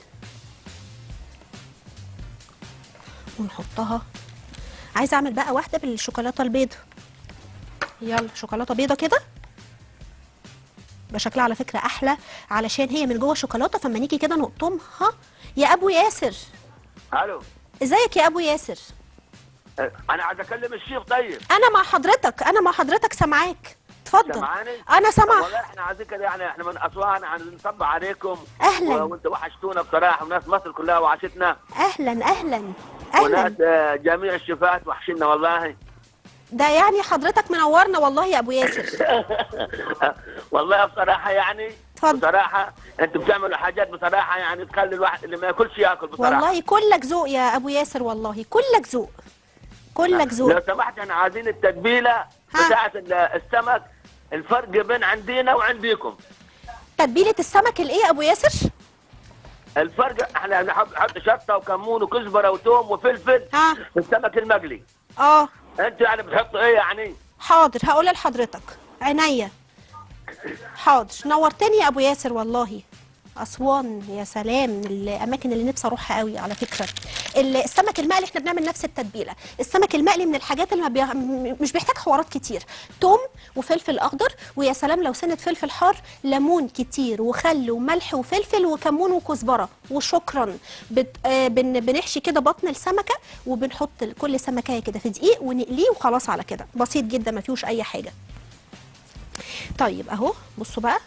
ونحطها عايزه اعمل بقى واحده بالشوكولاته البيضه يلا شوكولاته بيضه كده يبقى شكلها على فكره احلى علشان هي من جوه شوكولاته فلما نيجي كده نقطمها يا ابو ياسر الو ازيك يا ابو ياسر انا عايز اكلم الشيخ طيب انا مع حضرتك انا مع حضرتك سامعاك اتفضل سامعاني؟ انا سامعه والله احنا عايزين كده يعني احنا من اسوان عن نصب عليكم أهلاً. و- وانت وحشتونا بصراحه وناس مصر كلها وحشتنا اهلا اهلا وناس اهلا آه، جميع الشفات وحشنا والله ده يعني حضرتك منورنا والله يا ابو ياسر والله بصراحه يعني اتفضل. بصراحه انتوا بتعملوا حاجات بصراحه يعني تخلي الواحد اللي ما ياكلش ياكل بصراحه والله كلك ذوق يا ابو ياسر والله كلك ذوق كلك لو ذوق سمحت احنا عايزين التتبيله ها. بتاعه ال- السمك الفرق بين عندنا وعنديكم تتبيله السمك الايه يا ابو ياسر الفرق احنا بنحط نحط شطه وكمون وكزبره وتوم وفلفل ها في السمك المقلي اه انت يعني بتحطوا ايه يعني حاضر هقول لحضرتك عينيا حاضر نورتني يا ابو ياسر والله اسوان يا سلام من الاماكن اللي نفسي اروحها قوي على فكره ال- السمك المقلي احنا بنعمل نفس التتبيله السمك المقلي من الحاجات اللي ما بيع... م- مش بيحتاج حوارات كتير توم وفلفل اخضر ويا سلام لو سنه فلفل حار ليمون كتير وخل وملح وفلفل وكمون وكزبره وشكرا بت... آه بن... بنحشي كده بطن السمكه وبنحط كل سمكايه كده في دقيق ونقليه وخلاص على كده بسيط جدا ما فيهوش اي حاجه طيب اهو بصوا بقى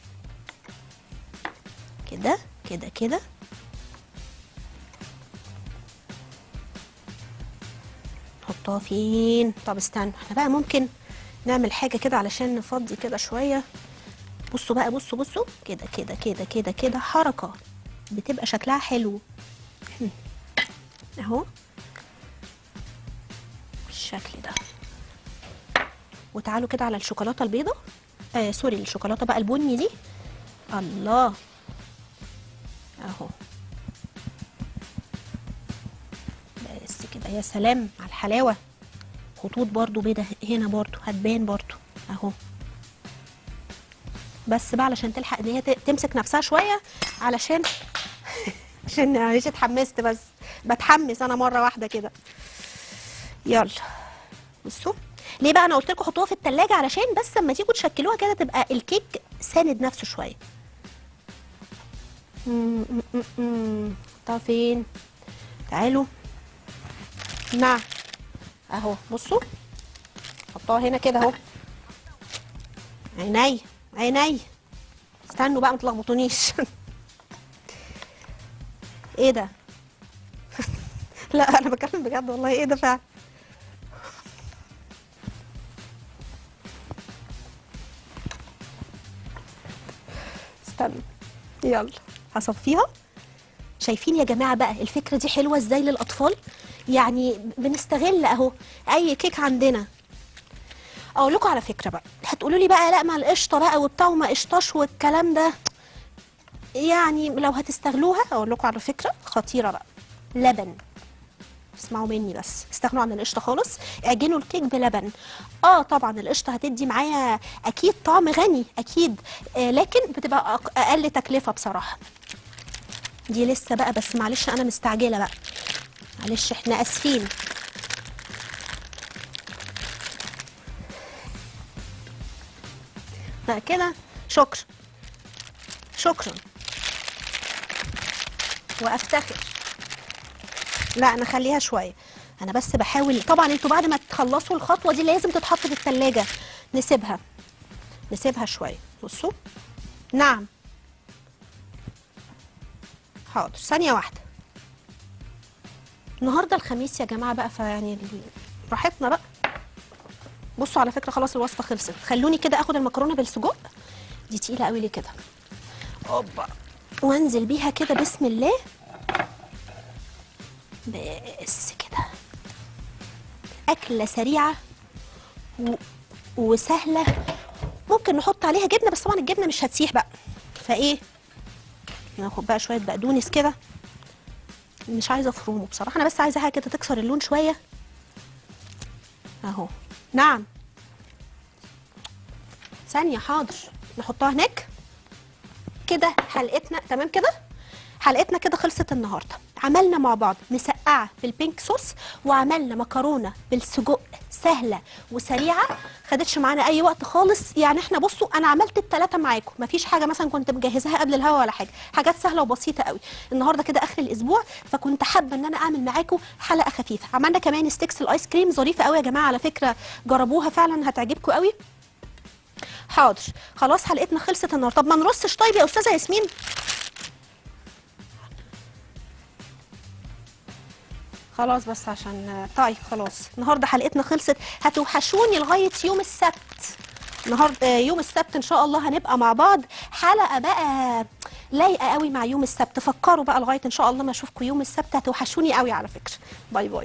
كده كده كده نحطها فين طب استنى احنا بقى ممكن نعمل حاجه كده علشان نفضي كده شويه بصوا بقى بصوا بصوا كده كده كده كده كده حركه بتبقى شكلها حلو اهو بالشكل ده وتعالوا كده على الشوكولاته البيضه آه سوري الشوكولاته بقى البني دي الله اهو كده يا سلام على الحلاوه خطوط برضو بيضة هنا برضو هتبان برضو اهو بس بقى علشان تلحق ان هي ت- تمسك نفسها شويه علشان عشان معلش اتحمست بس بتحمس انا مره واحده كده يلا بصوا ليه بقى انا قلت لكم حطوها في التلاجة علشان بس لما تيجوا تشكلوها كده تبقى الكيك ساند نفسه شويه مم، مم، مم، مم. حطها فين تعالوا نعم اهو بصوا حطها هنا كده اهو عيني عيني استنوا بقى ما تلخبطونيش ايه ده لا انا بتكلم بجد والله ايه ده فعلا استنى يلا هصفيها شايفين يا جماعه بقى الفكره دي حلوه ازاي للاطفال يعني بنستغل اهو اي كيك عندنا اقول لكم على فكره بقى هتقولوا لي بقى لا مع القشطه بقى وبتاع وما قشطاش والكلام ده يعني لو هتستغلوها اقول لكم على فكره خطيره بقى لبن اسمعوا مني بس استغنوا عن القشطه خالص اعجنوا الكيك بلبن اه طبعا القشطه هتدي معايا اكيد طعم غني اكيد آه لكن بتبقى أق- اقل تكلفه بصراحه دي لسه بقى بس معلش انا مستعجله بقى معلش احنا اسفين لا كده شكرا شكرا وافتخر لا انا خليها شويه انا بس بحاول طبعا انتوا بعد ما تخلصوا الخطوه دي لازم تتحط في التلاجة نسيبها نسيبها شويه بصوا نعم حاضر ثانيه واحده النهارده الخميس يا جماعه بقى فيعني ال- براحتنا بقى بصوا على فكره خلاص الوصفه خلصت خلوني كده اخد المكرونه بالسجق دي تقيله قوي ليه كده اوبا وانزل بيها كده بسم الله بس كده اكله سريعه و... وسهله ممكن نحط عليها جبنه بس طبعا الجبنه مش هتسيح بقى فايه ناخد بقى شويه بقدونس كده مش عايزه افرمه بصراحه انا بس عايزاها كده تكسر اللون شويه اهو نعم ثانيه حاضر نحطها هناك كده حلقتنا تمام كده حلقتنا كده خلصت النهارده عملنا مع بعض مسقعه بالبينك صوص وعملنا مكرونه بالسجق سهله وسريعه خدتش معانا اي وقت خالص يعني احنا بصوا انا عملت الثلاثه معاكم مفيش حاجه مثلا كنت مجهزاها قبل الهوا ولا حاجه حاجات سهله وبسيطه قوي النهارده كده اخر الاسبوع فكنت حابه ان انا اعمل معاكم حلقه خفيفه عملنا كمان ستيكس الايس كريم ظريفه قوي يا جماعه على فكره جربوها فعلا هتعجبكم قوي حاضر خلاص حلقتنا خلصت النهارده طب ما نرصش طيب يا استاذه ياسمين خلاص بس عشان طيب خلاص النهارده حلقتنا خلصت هتوحشوني لغايه يوم السبت النهارده يوم السبت ان شاء الله هنبقى مع بعض حلقه بقى لايقه قوي مع يوم السبت فكروا بقى لغايه ان شاء الله ما اشوفكم يوم السبت هتوحشوني قوي على فكره باي باي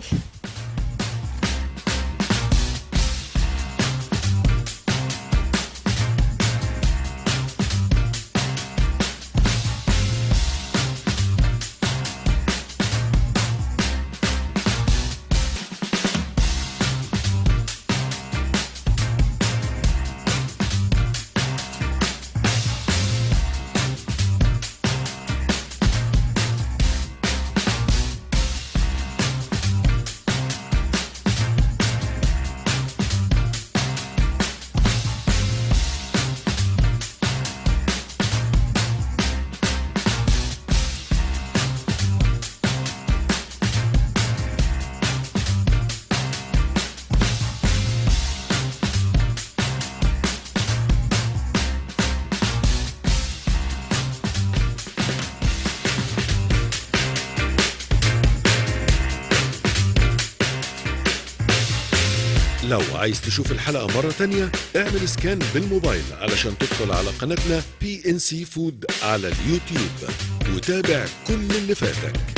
لو عايز تشوف الحلقة مرة تانية اعمل سكان بالموبايل علشان تدخل على قناتنا بي ان سي فود على اليوتيوب وتابع كل اللي فاتك